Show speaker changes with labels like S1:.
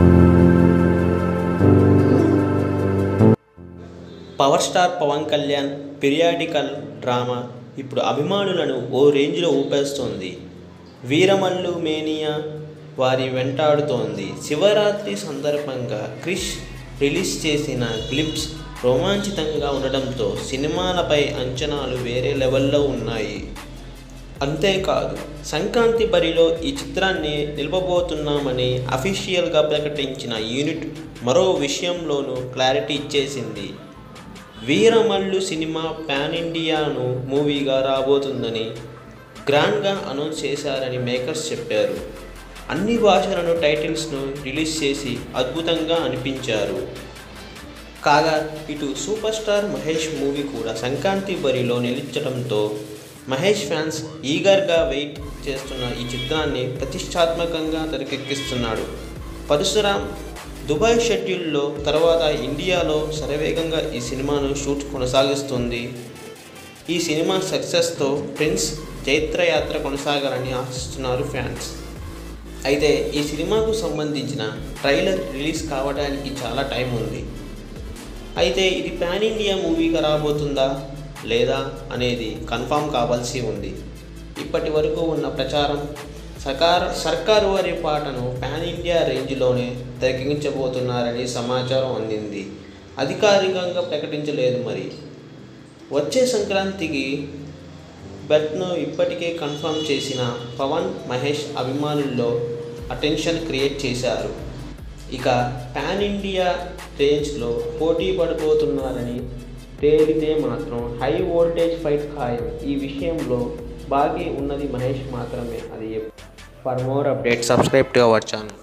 S1: power star Pawan Kalyan periodical drama ఇప్పుడు అభిమానులను ఓ రేంజ్లో ఊపేస్తోంది వీరమల్లు మేనియా వారి వెంటాడుతోంది శివరాత్రి సందర్భంగా క్రిష్ రిలీజ్ చేసిన క్లిప్స్ రోమాంచితంగా ఉండడంతో సినిమాలపై అంచనాలు వేరే లెవెల్లో ఉన్నాయి అంతేకాదు సంక్రాంతి బరిలో ఈ చిత్రాన్ని నిలపబోతున్నామని అఫీషియల్గా ప్రకటించిన యూనిట్ మరో విషయంలోనూ క్లారిటీ ఇచ్చేసింది వీరమల్లు సినిమా పాన్ ఇండియాను మూవీగా రాబోతుందని గ్రాండ్గా అనౌన్స్ చేశారని మేకర్స్ చెప్పారు అన్ని భాషలను టైటిల్స్ను రిలీజ్ చేసి అద్భుతంగా అనిపించారు కాగా ఇటు సూపర్ స్టార్ మహేష్ మూవీ కూడా సంక్రాంతి బరిలో నిలిచడంతో మహేష్ ఫ్యాన్స్ ఈగర్గా వెయిట్ చేస్తున్న ఈ చిత్రాన్ని ప్రతిష్టాత్మకంగా తెరకెక్కిస్తున్నాడు పరశురామ్ దుబాయ్ షెడ్యూల్లో తర్వాత ఇండియాలో శరవేగంగా ఈ సినిమాను షూట్ కొనసాగిస్తుంది ఈ సినిమా సక్సెస్తో ప్రిన్స్ జైత్రయాత్ర కొనసాగాలని ఆశిస్తున్నారు ఫ్యాన్స్ అయితే ఈ సినిమాకు సంబంధించిన ట్రైలర్ రిలీజ్ కావడానికి చాలా టైం ఉంది అయితే ఇది పాన్ ఇండియా మూవీగా రాబోతుందా లేదా అనేది కన్ఫామ్ కావాల్సి ఉంది ఇప్పటి వరకు ఉన్న ప్రచారం సకార సర్కారు వారి పాటను పాన్ ఇండియా రేంజ్లోనే తెరకించబోతున్నారని సమాచారం అందింది అధికారికంగా ప్రకటించలేదు మరి వచ్చే సంక్రాంతికి బెట్ను ఇప్పటికే కన్ఫర్మ్ చేసిన పవన్ మహేష్ అభిమానుల్లో అటెన్షన్ క్రియేట్ చేశారు ఇక పాన్ ఇండియా రేంజ్లో పోటీ పడిపోతున్నారని తేలితే మాత్రం హై వోల్టేజ్ ఫైట్ ఖాయం ఈ విషయంలో బాకీ ఉన్నది మహేష్ మాత్రమే అది for more update subscribe to our channel